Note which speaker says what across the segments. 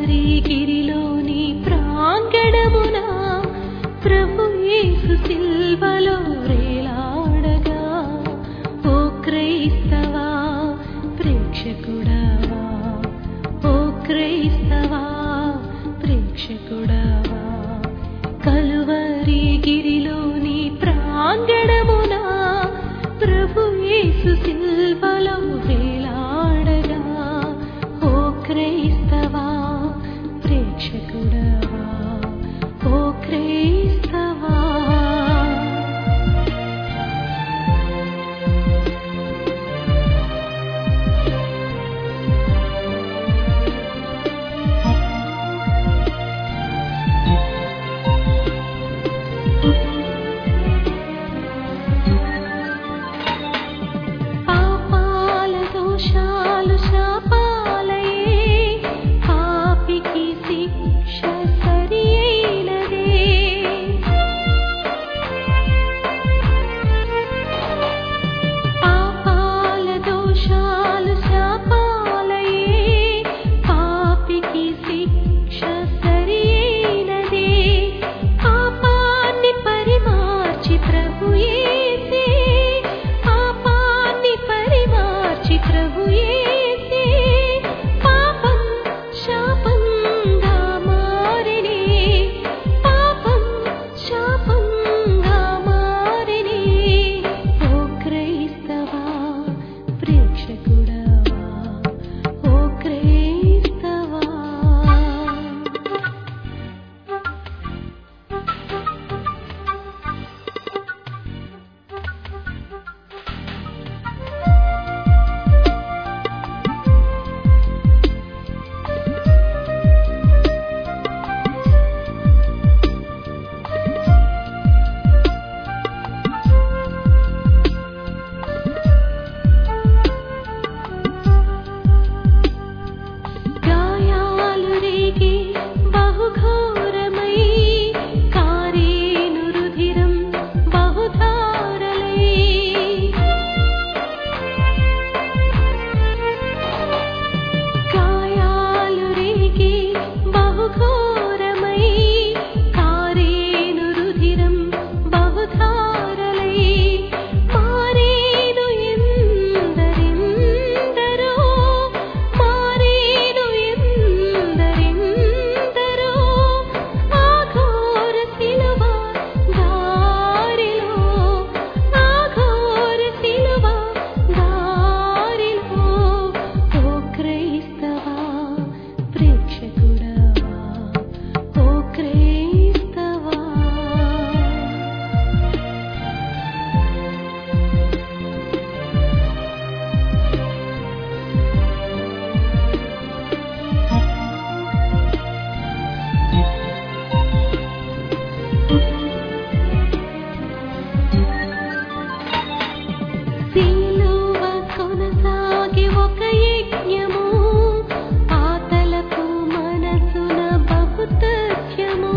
Speaker 1: కలువరి గిరిలోని ప్రాంగణమున ప్రభు యేసు సిల్వలో వేలాడగా ఓ క్రైస్తవా ప్రేక్షకుడవా ఓ క్రైస్తవా ప్రేక్షకుడవా కలువరి గిరిలోని ప్రాంగణమున ప్రభు యేసు సిల్వలో వేలాడగా ఓ క్రైస్తవా ప్రేక్షకుడవా ఓ క్రైస్తవా పాపాల దోషాలు శాపాలయే పాపికి శిక్ష సరి అయినదే పాపాల దోషాలు శాపాలయే పాపికి శిక్ష సరి అయినదే పాపాన్ని పరిమార్చి ప్రభు యేసే పాపాన్ని పరిమార్చి ప్రభు యేసే పాపం శాపంగా మారినే పాపం శాపంగా మారినే ఓ క్రైస్తవా ప్రేక్షకుడవా ఓ క్రైస్తవా గాయాలు రేగి బహుఘోరమై కారేను రుధిరం బహుధారలై గాయాలు రేగి బహుఘోరమై కారేను రుధిరం బహుధారలై మారేను ఎందరెందరో మారేను ఎందరెందరో ఆ ఘోర శిలువ దారిలో ఆ ఘోర శిలువ దారిలో ఓ క్రైస్తవా ప్రేక్షకుడవా ఓ క్రైస్తవా సిలువ కొనసాగి ఒక యజ్ఞము ఆతలకు మనసున బహుతథ్యము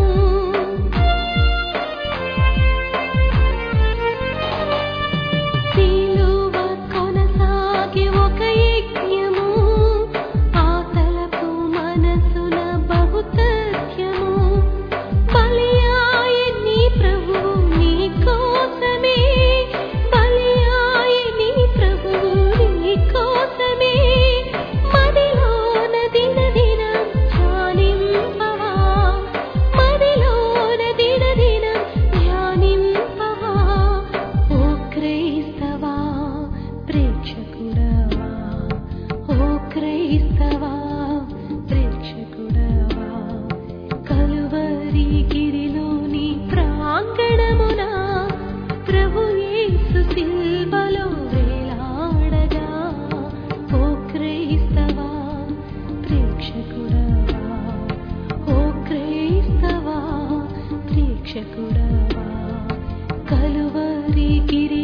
Speaker 1: సిలువ కొనసాగి ఒక యజ్ఞము ఆతలకు మనసున బహుతథ్యము బలియాయ నీ ప్రభువు నీ కోసమే బలియాయ నీ ప్రభువు నీ కోసమే మదిలోన దిన దినం ధ్యానింపవా మదిలోన దిన దినం ధ్యానింపవా ఓ క్రైస్తవా ప్రేక్షకుడవా ఓ క్రైస్తవా ప్రేక్షకుడవా కలువరి గిరిలోని ప్రాంగణమున ప్రభు యేసు సిల్వలో వేలాడగా ఓ క్రైస్తవా ప్రేక్షకుడవా ఓ క్రైస్తవా ప్రేక్షకుడవా కలువరి గిరి